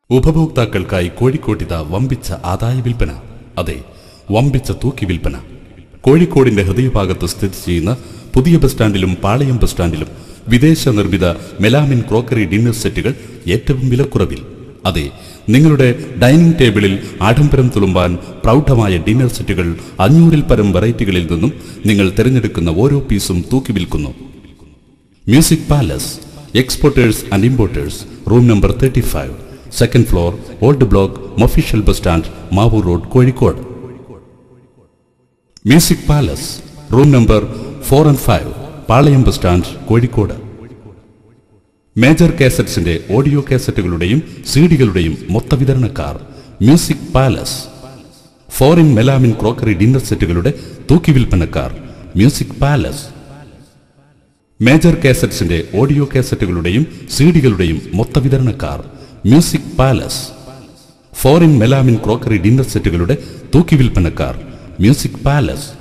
ഉപഭോക്താക്കൾക്കായി കോഴിക്കോട്ടിത വമ്പിച്ച ആദായ വിൽപ്പന അതെ വമ്പിച്ച തൂക്കി വിൽപ്പന കോഴിക്കോടിന്റെ ഹൃദയഭാഗത്ത് സ്ഥിതി ചെയ്യുന്ന പുതിയ ബസ് സ്റ്റാൻഡിലും പാളയം ബസ് സ്റ്റാൻഡിലും വിദേശ നിർമ്മിത മെലാമിൻ ക്രോക്കറി ഡിന്നർ സെറ്റുകൾ ഏറ്റവും വിലക്കുറവിൽ അതെ നിങ്ങളുടെ ഡൈനിങ് ടേബിളിൽ ആഡംബരം തുളുമ്പാൻ പ്രൗഢമായ ഡിന്നർ സെറ്റുകൾ അഞ്ഞൂറിൽ പരം വെറൈറ്റികളിൽ നിന്നും നിങ്ങൾ തിരഞ്ഞെടുക്കുന്ന ഓരോ പീസും തൂക്കി വിൽക്കുന്നു music palace exporters and importers room number thirty five second floor old block mofussil bus stand Mavoor road Kozhikode music palace room number four and five Palayam bus stand Kozhikode major കാസറ്റ്സിന്റെ ഓഡിയോ കാസറ്റുകളുടെയും സീഡികളുടെയും മൊത്ത വിതരണക്കാർ music palace foreign melamine crockery dinner സെറ്റുകളുടെ തൂക്കി വിൽപ്പനക്കാർ music palace major കാസറ്റ്സിന്റെ audio കാസറ്റുകളുടെയും സീഡികളുടെയും മൊത്ത വിതരണക്കാർ music palace foreign melamine crockery dinner സെറ്റുകളുടെ തൂക്കി വിൽപ്പനക്കാർ മ്യൂസിക് പാലസ്